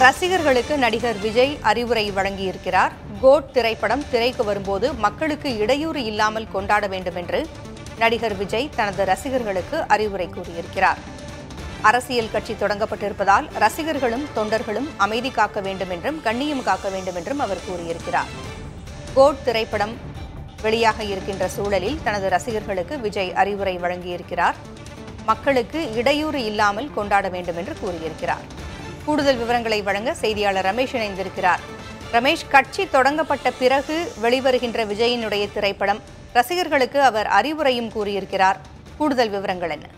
ரசிகர்களுக்கு நடிகர் விஜய் அறிவுரை வழங்கியிருக்கிறார் கோட் திரைப்படம் திரைக்கு வரும்போது மக்களுக்கு இடையூறு இல்லாமல் கொண்டாட வேண்டும் என்று நடிகர் விஜய் தனது ரசிகர்களுக்கு அறிவுரை கூறியிருக்கிறார் அரசியல் கட்சி தொடங்கப்பட்டிருப்பதால் ரசிகர்களும் தொண்டர்களும் அமைதி காக்க வேண்டும் என்றும் கண்ணியம் காக்க வேண்டும் என்றும் அவர் கூறியிருக்கிறார் கோட் திரைப்படம் வெளியாக இருக்கின்ற சூழலில் தனது ரசிகர்களுக்கு விஜய் அறிவுரை வழங்கியிருக்கிறார் மக்களுக்கு இடையூறு இல்லாமல் கொண்டாட வேண்டும் என்று கூறியிருக்கிறார் கூடுதல் விவரங்களை வழங்க செய்தியாளர் ரமேஷ் இணைந்திருக்கிறார் ரமேஷ் கட்சி தொடங்கப்பட்ட பிறகு வெளிவருகின்ற விஜயினுடைய திரைப்படம் ரசிகர்களுக்கு அவர் அறிவுரையும் கூறியிருக்கிறார் கூடுதல் விவரங்கள் என்ன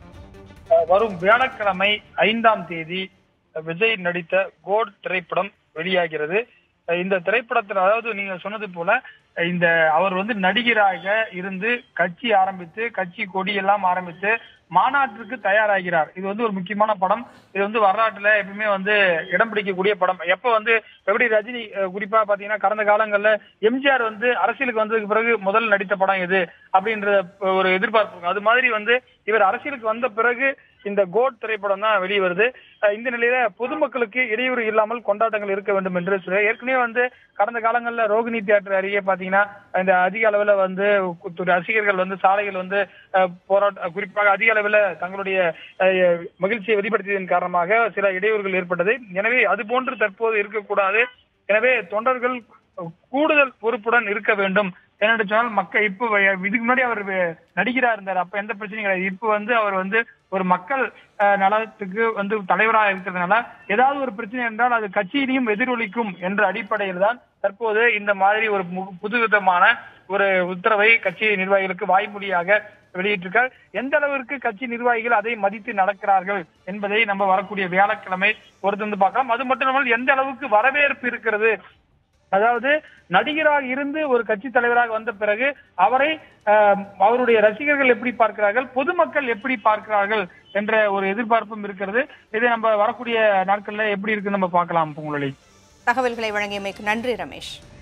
வரும் வியாழக்கிழமை ஐந்தாம் தேதி விஜய் நடித்த கோட் திரைப்படம் வெளியாகிறது இந்த திரைப்படத்தில் அதாவது நீங்க சொன்னது போல இந்த அவர் வந்து நடிகராக இருந்து கட்சி ஆரம்பித்து கட்சி கொடி எல்லாம் ஆரம்பித்து மாநாட்டிற்கு தயாராகிறார் இது வந்து ஒரு முக்கியமான படம் இது வந்து வரலாற்றுல எப்பவுமே வந்து இடம் பிடிக்கக்கூடிய படம் எப்ப வந்து எப்படி ரஜினி அஹ், குறிப்பா பாத்தீங்கன்னா கடந்த காலங்கள்ல எம்ஜிஆர் வந்து அரசியலுக்கு வந்ததுக்கு பிறகு முதல் நடித்த படம் எது அப்படின்ற ஒரு எதிர்பார்ப்பு இருக்கும். அது மாதிரி வந்து இவர் அரசியலுக்கு வந்த பிறகு இந்த கோட் திரைப்படம் தான் வெளியே வருது அஹ் இந்த நிலையில பொதுமக்களுக்கு இடையூறு இல்லாமல் கொண்டாட்டங்கள் இருக்க வேண்டும் என்று சொல்லி ஏற்கனவே வந்து கடந்த காலங்கள்ல ரோகிணி தியேட்டர் அருகே பாத்தீங்கன்னா இந்த அதிக அளவுல வந்து கு- ரசிகர்கள் வந்து சாலைகள் வந்து அஹ், போராட்ட குறிப்பாக அதிக அளவுல தங்களுடைய அஹ், மகிழ்ச்சியை வெளிப்படுத்தியதன் காரணமாக சில இடையூறுகள் ஏற்பட்டது எனவே அது போன்று தற்போது இருக்கக்கூடாது எனவே தொண்டர்கள் கூடுதல் பொறுப்புடன் இருக்க வேண்டும் என்னென்னு சொன்னால் மக்கள் இப்போ இதுக்கு முன்னாடி அவர் வே- நடிகரா இருந்தார் அப்ப எந்த பிரச்சனையும் கிடையாது இப்போ வந்து அவர் வந்து ஒரு மக்கள் அஹ், நலத்துக்கு வந்து தலைவராக இருக்கிறதுனால ஏதாவது ஒரு பிரச்சனை என்றால் அது கட்சியிலையும் எதிரொலிக்கும் என்ற அடிப்படையில் தான் தற்போது இந்த மாதிரி ஒரு மு- புதுவிதமான ஒரு உத்தரவை கட்சி நிர்வாகிகளுக்கு வாய்மொழியாக வெளியிட்டிருக்கார் எந்த அளவிற்கு கட்சி நிர்வாகிகள் அதை மதித்து நடக்கிறார்கள் என்பதை நம்ம வரக்கூடிய வியாழக்கிழமை பொறுத்து வந்து பார்க்கலாம் அது மட்டும் இல்லாமல் எந்த அளவுக்கு வரவேற்பு இருக்கிறது அதாவது நடிகராக இருந்து ஒரு கட்சி தலைவராக வந்த பிறகு அவரை ஆஹ், அவருடைய ரசிகர்கள் எப்படி பார்க்கிறார்கள் பொதுமக்கள் எப்படி பார்க்கிறார்கள் என்ற ஒரு எதிர்பார்ப்பும் இருக்கிறது இதை நம்ம வரக்கூடிய நாட்கள்ல எப்படி இருக்குன்னு நம்ம பார்க்கலாம் பூங்குழலி தகவல்களை வழங்கியமைக்கு நன்றி ரமேஷ்